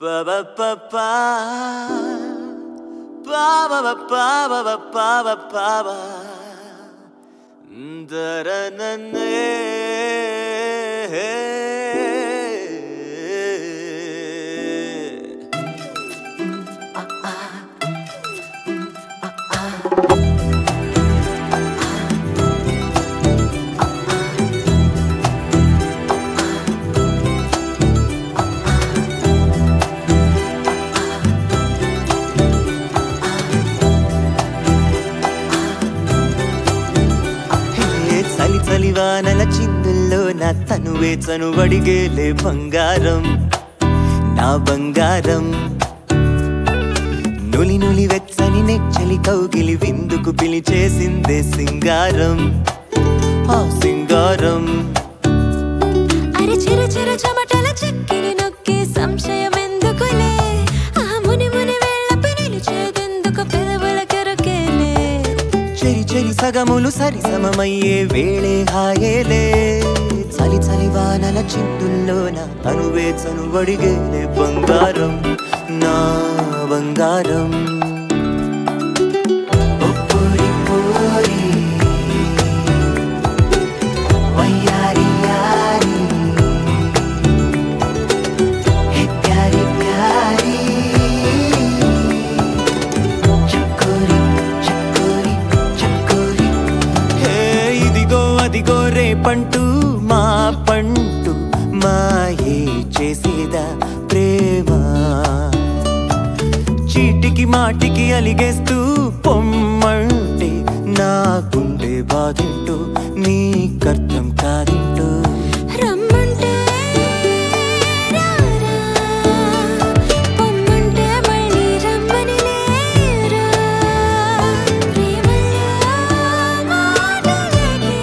Ba ba ba ba. Ba ba ba ba ba ba ba ba ba ba. Da da na na. హే, చలి చలి వానల చిందుల్లో నా తనువే చనువడిగేలే బంగారం నా బంగారం నులి నులి వెచ్చని నెచ్చలి కౌగిలి విందుకు పిలిచేసిందే సింగారం ఆ సింగారం అరే చిరు చిరు చెమటల చెక్కిని నొక్కి సంశయం ఎందుకులే ఆ ముని ముని వెళ్ళపి నిలిచేదెందుకు పెదవుల కెరకేలే చెరి చెరి సగములు సరి సమమయ్యే వేళే హాయేలే చలి చలి వానల చిందుల్లోన తనువే చనువడిగేలే బంగారం నా బంగారం ఓ పోరి పోరి, వయ్యారి యారి, హే ప్యారి ప్యారి, చకోరి చకోరి చకోరి హే ఇదిగో అదిగో రేపంటూ మా పంటూ మాయే చేసేదా ప్రేమ చీటికి మాటికి అలిగేస్తూ పొమ్మంటే నా గుండె బాధింటూ నీకర్థం కాదింటూ రమ్మంటే రారా పొమ్మంటే మళ్ళీ రమ్మని లేరా ప్రేమలో మాటలకి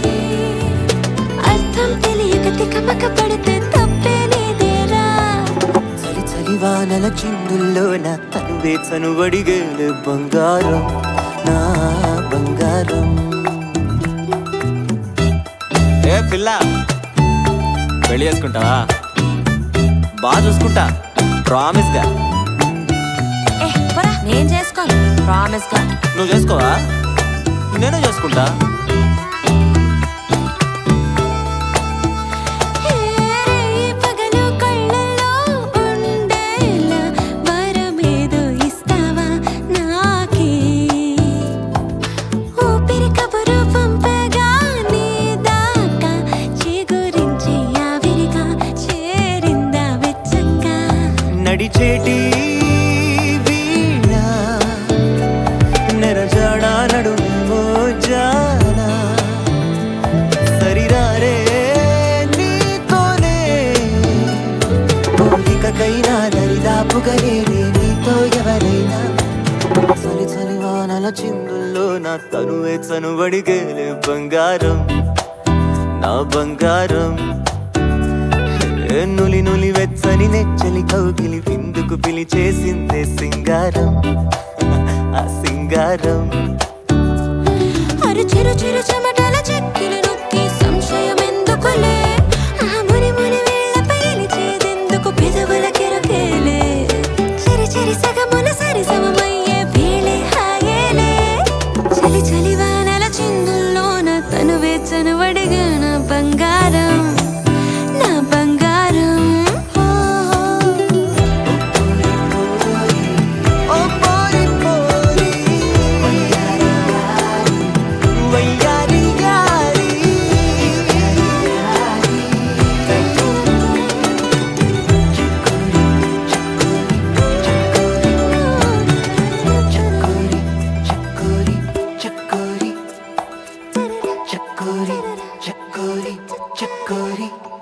అర్థం తెలియక తికమక పడితే తప్పే నీదేరా చలి చలి వానల చిందుల్లో నా తనువే చనువడిగేలే బంగారం నా బంగారం ఏ పిల్ల పెళ్లి చేసుకుంటావా బాగా చూసుకుంటా ప్రామిస్ గా ఏ పరా నేను చేసుకోను ప్రామిస్ గా నువ్వు చేసుకోవా నేనే చేసుకుంటా ఈ పగలు కళ్ళల్లో ఉండేలా వరమేదో ఇస్తావా నాకే ఊపిరి కబురు పంపగా నీ దాకా చిగురించి ఆవిరిగా చేరిందా వెచ్చంగా నడిచేటి వీణ నెరజాడా నడుమో జానా సరిరారే నీతోనే పోలికకైనా దరిదాపుగలేనే నీతో ఎవరైనా చలి చలి వానల చిందుల్లో నా తనువే చనువడిగేలే బంగారం నా బంగారం ఏ నులి నులి వెచ్చని నెచ్చలి కౌగిలి విందుకు పిలిచేసిందే సింగారం ఆ సింగారం అరు చిరు చిరు చెమటల చెక్కిలి నొక్కి సంశయం ఎందుకులే ఆ ముని ముని వేళ్ళపై నిలిచేదెందుకు పెదవుల కెరకేలే చిరి చిరి సగముల సరి సమమయ్యే వేళే హాయేలే చలి చలి వానల చిందుల్లోన తను వేచను వడిగా నా బంగారం నా బంగారం ఓ పోరి పోరి వయ్యారి యారి చకోరి చకోరి చకోరి చకోరి చకోరి చకోరి